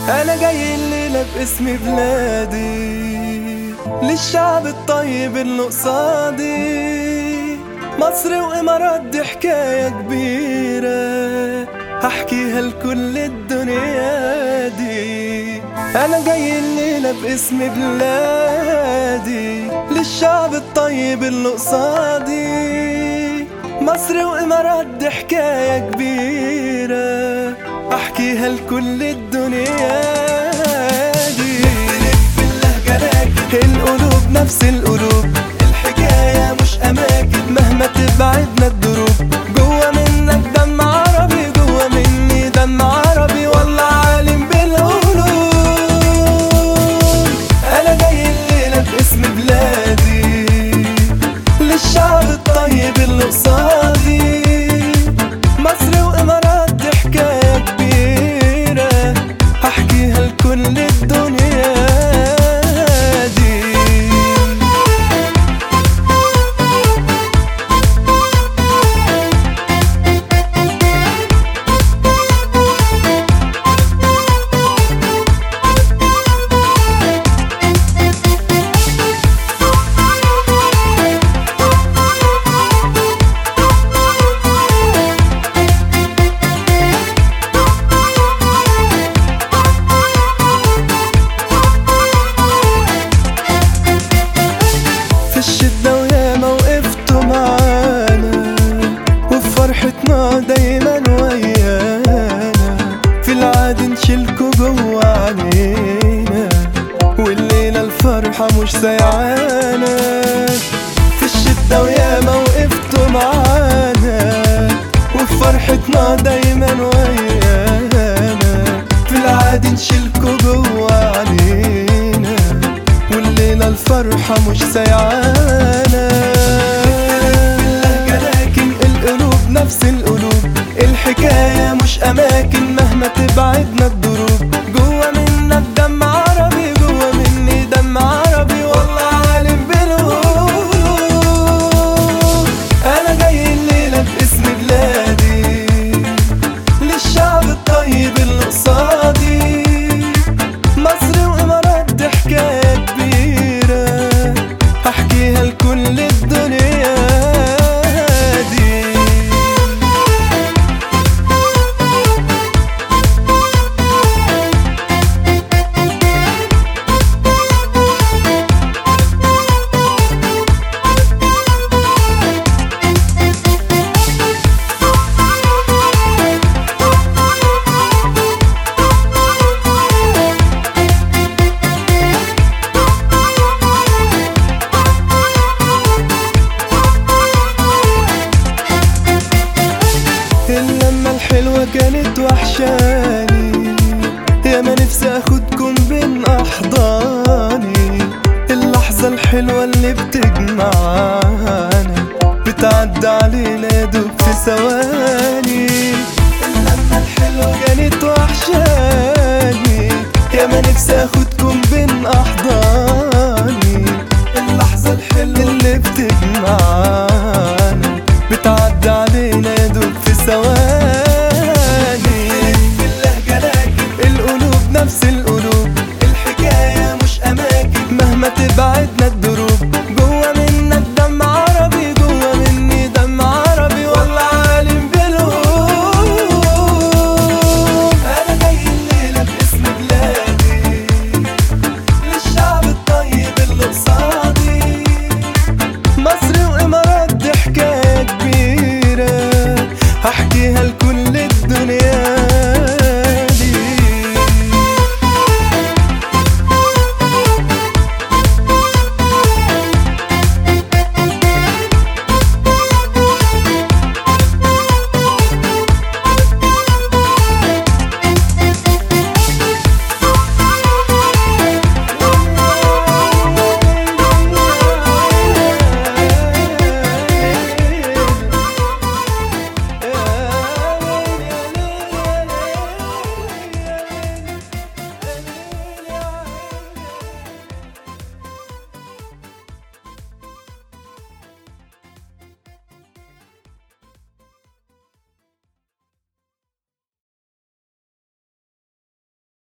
انا جاي الليلة باسم بلادي للشعب الطيب اللي قصادي مصر وامارات دي حكاية كبيرة هحكيها لكل الدنيا دي انا جاي الليلة باسم بلادي للشعب الطيب اللي قصادي مصر وامارات دي حكاية كبيرة احكيها لكل الدنيا دي في اللهجة القلوب نفس القلوب الحكاية مش اماكن مهما تبعدنا الدروب جوا منك دم عربي جوا مني دم عربي والله عالم بالقلوب انا جاي الليلة باسم بلادي للشعب الطيب اللي قصادي مصر وامارات دي حكايه كبيره هحكيها لكل الدنيا دي في الشدة وياما وقفتوا معانا وفي فرحتنا دايما ويانا في العاد نشيلكوا جوا علينا والليلة الفرحة مش سيعانا في الشدة وياما وقفتوا معانا وفي فرحتنا دايما ويانا في العاد نشيلكوا جوا علينا والليلة الفرحة مش سيعانا لكن القلوب نفس القلوب الحكاية مش أماكن مهما تبعدنا الدروب جوا منك دم عربي جوا مني دم عربي والله عالم بالقلوب أنا جاي الليلة باسم بلادي للشعب الطيب اللي قصادي مصر وامارات دي حكايه كبيره هحكيها لكل الدنيا دي اللمة الحلوة كانت وحشاني يا ما نفسي اخدكم بين احضاني اللحظة الحلوة اللي بتجمعنا بتعدي علينا يا دوب في ثواني اللمة الحلوة كانت وحشاني يا ما نفسي اخدكم بين احضاني